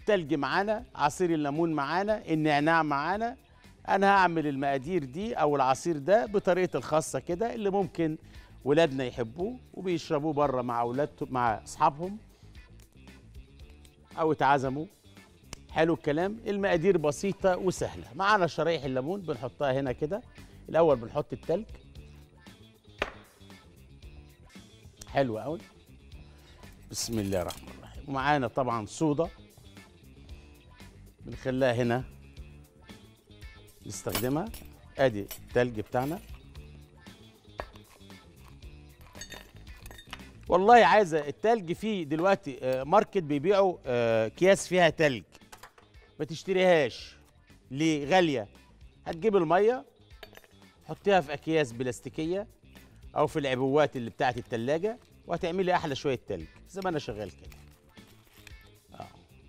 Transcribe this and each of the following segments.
التلج معانا عصير الليمون معانا النعناع معانا انا هعمل المقادير دي او العصير ده بطريقتي الخاصه كده اللي ممكن ولادنا يحبوه وبيشربوه بره مع اولادهم مع اصحابهم او اتعزموا حلو الكلام المقادير بسيطه وسهله معانا شرايح الليمون بنحطها هنا كده الاول بنحط التلج حلو قوي بسم الله الرحمن الرحيم ومعانا طبعا صودا بنخليها هنا نستخدمها ادي التلج بتاعنا والله عايزه التلج فيه دلوقتي آه، ماركت بيبيعوا آه، اكياس فيها تلج ما تشتريهاش ليه غاليه هتجيب الميه حطيها في اكياس بلاستيكيه او في العبوات اللي بتاعت التلاجة وهتعملي احلى شويه تلج زي ما انا شغال كده آه.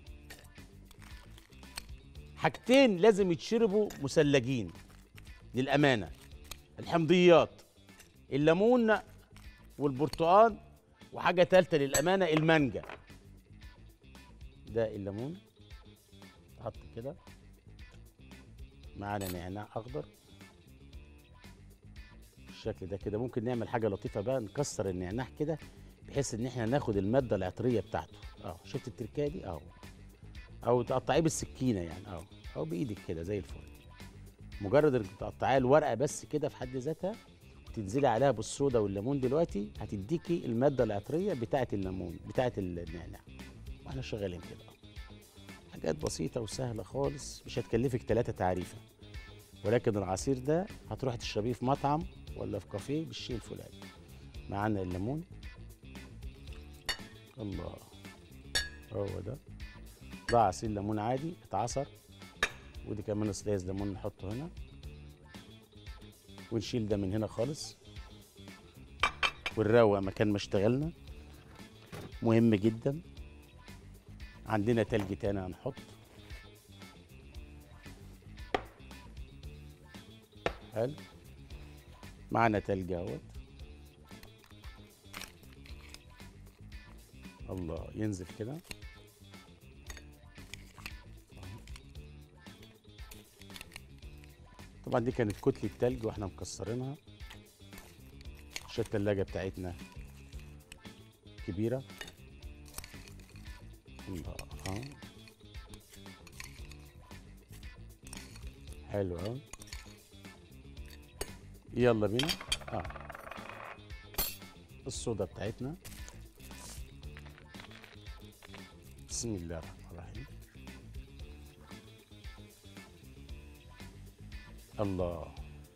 حاجتين لازم يتشربوا مثلجين للامانه الحمضيات الليمون والبرتقال وحاجه ثالثه للامانه المانجا ده الليمون حط كده معانا نعناع اخضر بالشكل ده كده ممكن نعمل حاجه لطيفه بقى نكسر النعناع كده بحيث ان احنا ناخد الماده العطريه بتاعته اه شفت التركايه دي اهو او تقطعيه بالسكينه يعني اهو او بايدك كده زي الفل مجرد انك تقطعيها الورقه بس كده في حد ذاتها وتنزلي عليها بالصودا والليمون دلوقتي هتديكي الماده العطريه بتاعه الليمون بتاعه النعناع واحنا شغالين كده أهو. حاجات بسيطه وسهله خالص مش هتكلفك ثلاثه تعريفه ولكن العصير ده هتروح تشربيه في مطعم ولا في كافيه بالشيء الفلاني معانا الليمون الله هو ده ده عصير ليمون عادي اتعصر ودي كمان سلايز ليمون نحطه هنا ونشيل ده من هنا خالص ونروق مكان ما اشتغلنا مهم جدا عندنا تلج تاني هنحط حلو معانا تلج اهوت الله ينزل كده طبعا دي كانت كتلة تلج واحنا مكسرينها عشان التلاجة بتاعتنا كبيرة الله اه حلو اهو يلا بينا اه الصودا بتاعتنا بسم الله الرحمن الرحيم الله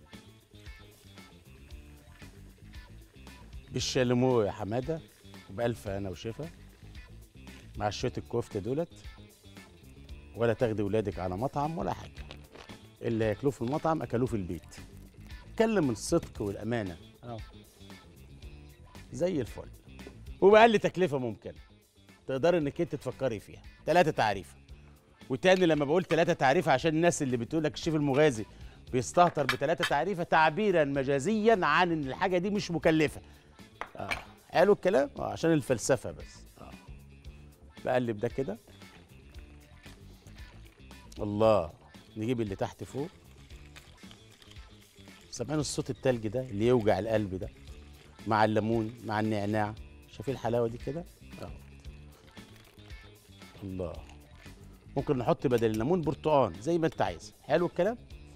بالشاليمو يا حماده وبألف هنا وشفا مع شويه الكفته دولت ولا تاخدي ولادك على مطعم ولا حاجه اللي هياكلوه في المطعم اكلوه في البيت اتكلم الصدق والامانه اه زي الفل وبأقل تكلفه ممكنه تقدري انك انت تفكري فيها ثلاثه تعريفه وتاني لما بقول ثلاثه تعريفه عشان الناس اللي بتقول لك الشيف المغازي بيستهتر بثلاثه تعريفه تعبيرا مجازيا عن ان الحاجه دي مش مكلفه اه قالوا الكلام اه عشان الفلسفه بس اه بقلب ده كده الله نجيب اللي تحت فوق سامعين الصوت التلج ده اللي يوجع القلب ده مع الليمون مع النعناع شايفين الحلاوه دي كده اه الله ممكن نحط بدل الليمون برتقان زي ما انت عايز حلو الكلام